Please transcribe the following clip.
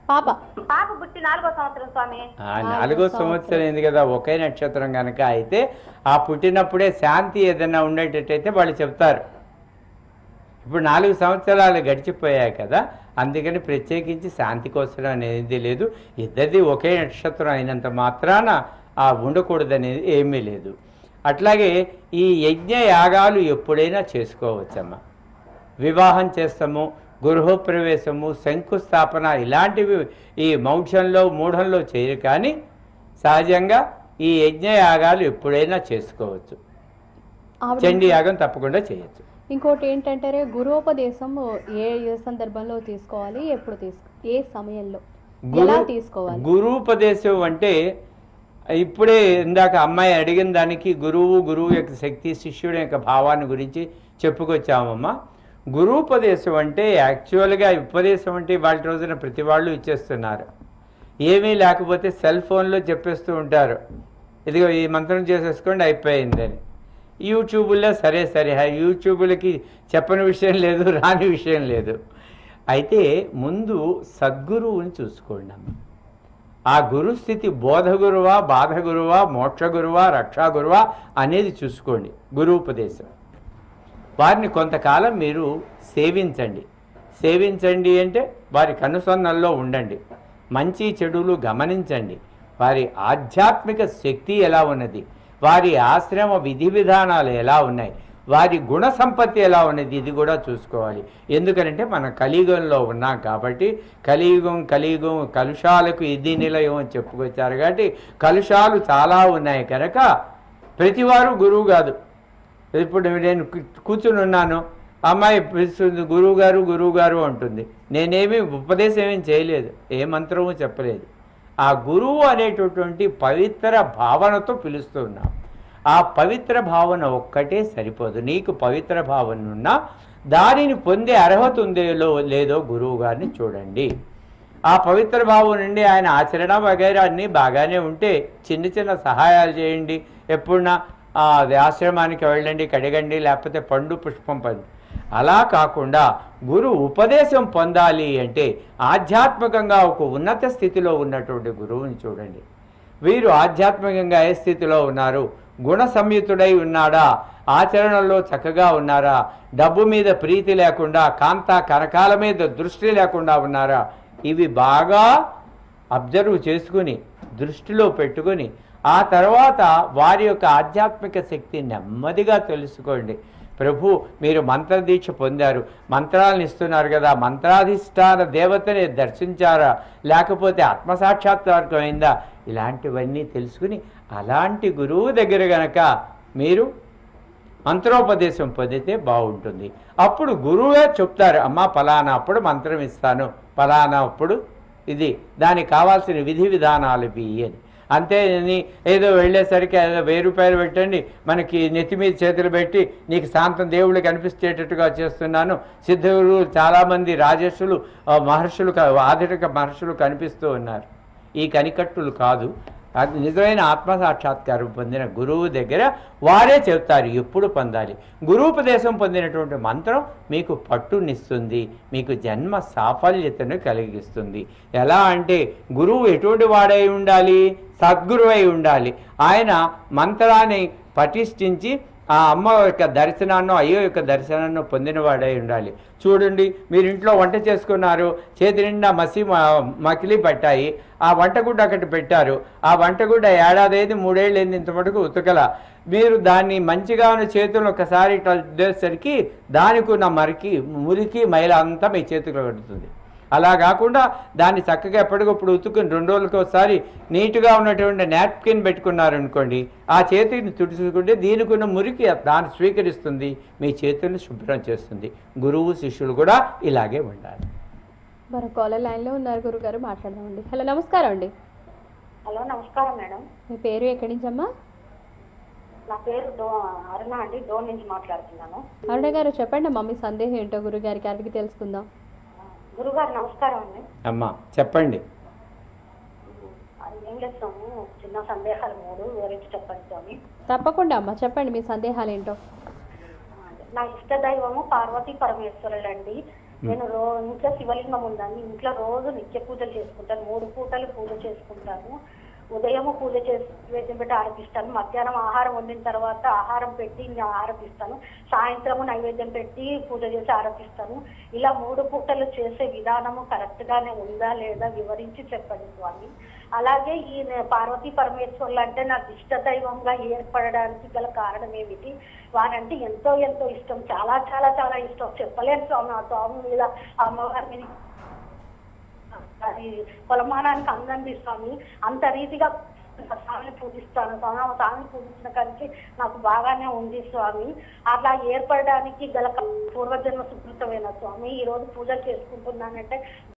పాప పాప పుట్టి నాలుగో సంవత్సరం స్వామి ఆ నాలుగో సంవత్సరం అయింది కదా ఒకే నక్షత్రం కనుక అయితే ఆ పుట్టినప్పుడే శాంతి ఏదైనా ఉండేటట్టయితే వాళ్ళు చెప్తారు ఇప్పుడు నాలుగు సంవత్సరాలు గడిచిపోయాయి కదా అందుకని ప్రత్యేకించి శాంతి కోసం అనేది లేదు ఇద్దరిది ఒకే నక్షత్రం అయినంత మాత్రాన ఆ ఉండకూడదనేది ఏమీ లేదు అట్లాగే ఈ యజ్ఞ యాగాలు ఎప్పుడైనా చేసుకోవచ్చమ్మా వివాహం చేస్తాము గృహప్రవేశము శంకుస్థాపన ఇలాంటివి ఈ మౌఢ్యంలో మూఢంలో చేయరు కానీ సహజంగా ఈ యజ్ఞ యాగాలు ఎప్పుడైనా చేసుకోవచ్చు ఆవిడ చండీ యాగం తప్పకుండా చేయొచ్చు ఇంకోటి ఏంటంటే గురువుపదేశం ఏ ఏ సందర్భంలో తీసుకోవాలి ఎప్పుడు తీసుకో ఏ సమయంలో ఎలా గురు- తీసుకోవాలి గురూపదేశం అంటే ఇప్పుడే ఇందాక అమ్మాయి అడిగిన దానికి గురువు గురువు యొక్క శక్తి శిష్యుడి యొక్క భావాన్ని గురించి చెప్పుకొచ్చామమ్మా గురూపదేశం అంటే యాక్చువల్గా ఉపదేశం అంటే వాళ్ళ రోజున ప్రతి వాళ్ళు ఇచ్చేస్తున్నారు ఏమీ లేకపోతే సెల్ ఫోన్లో చెప్పేస్తూ ఉంటారు ఇదిగో ఈ మంత్రం చేసేసుకోండి అయిపోయిందని యూట్యూబుల్లో సరే సరే ఆ యూట్యూబులకి చెప్పని విషయం లేదు రాని విషయం లేదు అయితే ముందు సద్గురువుని చూసుకోండి అమ్మ ఆ గురుస్థితి బోధ గురువా బాధ గురువా మోక్ష గురువా రక్షా గురువా అనేది చూసుకోండి గురువుపదేశం వారిని కొంతకాలం మీరు సేవించండి సేవించండి అంటే వారి కనుసన్నల్లో ఉండండి మంచి చెడులు గమనించండి వారి ఆధ్యాత్మిక శక్తి ఎలా ఉన్నది వారి ఆశ్రమ విధి విధానాలు ఎలా ఉన్నాయి వారి గుణ సంపత్తి ఎలా ఉన్నది ఇది కూడా చూసుకోవాలి ఎందుకంటే మన కలియుగంలో ఉన్నాం కాబట్టి కలియుగం కలియుగం కలుషాలకు ఇది నిలయం అని చెప్పుకొచ్చారు కాబట్టి కలుషాలు చాలా ఉన్నాయి కనుక ప్రతివారు గురువు కాదు ఇప్పుడు నేను కూ- కూర్చుని ఉన్నాను అమ్మాయి పిలుస్తుంది గురువు గారు గురువు గారు అంటుంది నేనేమి ఉపదేశం ఏం చేయలేదు ఏ మంత్రము చెప్పలేదు ఆ గురువు అనేటటువంటి పవిత్ర భావనతో పిలుస్తూ ఉన్నాం ఆ పవిత్ర భావన ఒక్కటే సరిపోదు నీకు పవిత్ర భావన ఉన్నా దానిని పొందే అర్హత ఉందో లేదో గురువు గారిని చూడండి ఆ పవిత్ర భావం నుండి ఆయన ఆచరణ వగైరా అన్నీ బాగానే ఉంటే చిన్న చిన్న సహాయాలు చేయండి ఎప్పుడున్నా ఆ, అది ఆశ్రమానికి వెళ్ళండి కడగండి లేకపోతే పండు పుష్పం పండు అలా కాకుండా గురు ఉపదేశం పొందాలి అంటే ఆధ్యాత్మికంగా ఒక ఉన్నత స్థితిలో ఉన్నటువంటి గురువుని చూడండి వీరు ఆధ్యాత్మికంగా ఏ స్థితిలో ఉన్నారు గుణ సంయుతుడై ఉన్నాడా ఆచరణలో చక్కగా ఉన్నారా డబ్బు మీద ప్రీతి లేకుండా కాంత కనకాల మీద దృష్టి లేకుండా ఉన్నారా ఇవి బాగా అబ్జర్వ్ చేసుకుని దృష్టిలో పెట్టుకొని ఆ తర్వాత వారి యొక్క ఆధ్యాత్మిక శక్తి నెమ్మదిగా తెలుసుకోండి ప్రభు మీరు మంత్రదీక్ష పొందారు మంత్రాలను ఇస్తున్నారు కదా మంత్రాధిష్టాన దేవతని దర్శించారా లేకపోతే ఆత్మసాక్షాత్కారం అయిందా ఇలాంటివన్నీ తెలుసుకుని అలాంటి గురువు దగ్గర గనక మీరు మంత్రోపదేశం పొందితే బాగుంటుంది అప్పుడు గురువే చెప్తారు అమ్మ ఫలానా అప్పుడు మంత్రం ఇస్తాను ఫలానా అప్పుడు ఇది దానికి కావాల్సిన విధి విధానాలు ఇవి అని అంతేని ఏదో వెళ్ళేసరికి ఏదో వెయ్యి రూపాయలు పెట్టండి మనకి నెత్తి మీద చేతులు పెట్టి నీకు శాంతం దేవుళ్ళు కనిపించేటట్టుగా చేస్తున్నాను సిద్ధులు చాలామంది రాజేషులు ఆ, మహర్షులు క- ఆధునిక మహర్షులు కనిపిస్తూ ఉన్నారు ఈ కనికట్టులు కాదు అది నిజమైన ఆత్మసాక్షాత్కారం పొందిన గురువు దగ్గర వారే చెప్తారు ఎప్పుడు పొందాలి గురూపదేశం పొందినటువంటి మంత్రం మీకు పట్టునిస్తుంది మీకు జన్మ సాఫల్యతను కలిగిస్తుంది ఎలా అంటే గురువు ఎటువంటి వాడై ఉండాలి సద్గురువై ఉండాలి ఆయన మంత్రాన్ని పటిష్ఠించి ఆ అమ్మ యొక్క దర్శనాన్నో అయ్యో యొక్క దర్శనాన్నో పొందినవాడై ఉండాలి చూడండి మీరు ఇంట్లో వంట చేసుకున్నారు చేతి నిండా మసి మ- మకిలి పట్టాయి ఆ వంటగుడ్డ అక్కడ పెట్టారు ఆ వంటగుడ్డ ఏడాది అయింది మూడేళ్ళు అయింది ఇంత మటుకు ఉతకల మీరు దాన్ని మంచిగా ఉన్న చేతులను ఒకసారి ఇట్లా చేసేసరికి దానికి ఉన్న మరికి మురికి మైల అంతా మీ చేతిలో కడుతుంది అలా కాకుండా దాన్ని చక్కగా ఎప్పటికప్పుడు ఉతుకుని రెండు రోజులకి ఒకసారి నీట్గా ఉన్నటువంటి నాప్కిన్ పెట్టుకున్నారనుకోండి ఆ చేతిని తుడుచుకుంటే దీనికి ఉన్న మురికి దాన్ని స్వీకరిస్తుంది మీ చేతుల్ని శుభ్రం చేస్తుంది గురువు శిష్యులు కూడా ఇలాగే ఉండాలి మరో కాలర్ లైన్లో ఉన్నారు గురుగారు మాట్లాడదామండి హలో నమస్కారం అండి హలో నమస్కారం మేడం మీ పేరు ఎక్కడి నుంచి అమ్మా నా పేరు డో అరుణ అండి డోన్ నుంచి మాట్లాడుతున్నాను అరుణ గారు చెప్పండి అమ్మా మీ సందేహం ఏంటో గురుగారికి అడిగి తెలుసుకుందాం గురుగారు నమస్కారం అండి అమ్మా చెప్పండి అది ఏం చేస్తాము చిన్న సందేహాలు మూడు వివరించి చెప్పండి స్వామి తప్పకుండా అమ్మా చెప్పండి మీ సందేహాలు ఏంటో నా ఇష్ట దైవము పార్వతీ పరమేశ్వరులండి నేను రో ఇంట్లో శివలింగం ఉందని ఇంట్లో రోజు నిత్య పూజలు చేసుకుంటాను మూడు పూటలు పూజ చేసుకుంటాను ఉదయం పూజ చేసి నైవేద్యం పెట్టి ఆరపిస్తాను మధ్యాహ్నం ఆహారం వండిన తర్వాత ఆహారం పెట్టి ఇంకా ఆరపిస్తాను సాయంత్రం నైవేద్యం పెట్టి పూజ చేసి ఆరపిస్తాను ఇలా మూడు పూటలు చేసే విధానము కరెక్ట్ గానే ఉందా లేదా వివరించి చెప్పండి స్వామి అలాగే ఈ నే- పార్వతీ పరమేశ్వర్లు అంటే నాకు ఇష్ట దైవంగా ఏర్పడడానికి గల కారణం ఏమిటి వారంటే ఎంతో ఎంతో ఇష్టం చాలా చాలా చాలా ఇష్టం చెప్పలేను స్వామి ఆ స్వామి మీద ఆ అమ్మవారి మీద అది కొలమానానికి అందండి స్వామి అంత రీతిగా స్వామిని పూజిస్తాను స్వామి ఆ స్వామిని పూజించిన కలిసి నాకు బాగానే ఉంది స్వామి అట్లా ఏర్పడడానికి గల పూర్వజన్మ సుకృతమైన స్వామి ఈ రోజు పూజలు చేసుకుంటున్నానంటే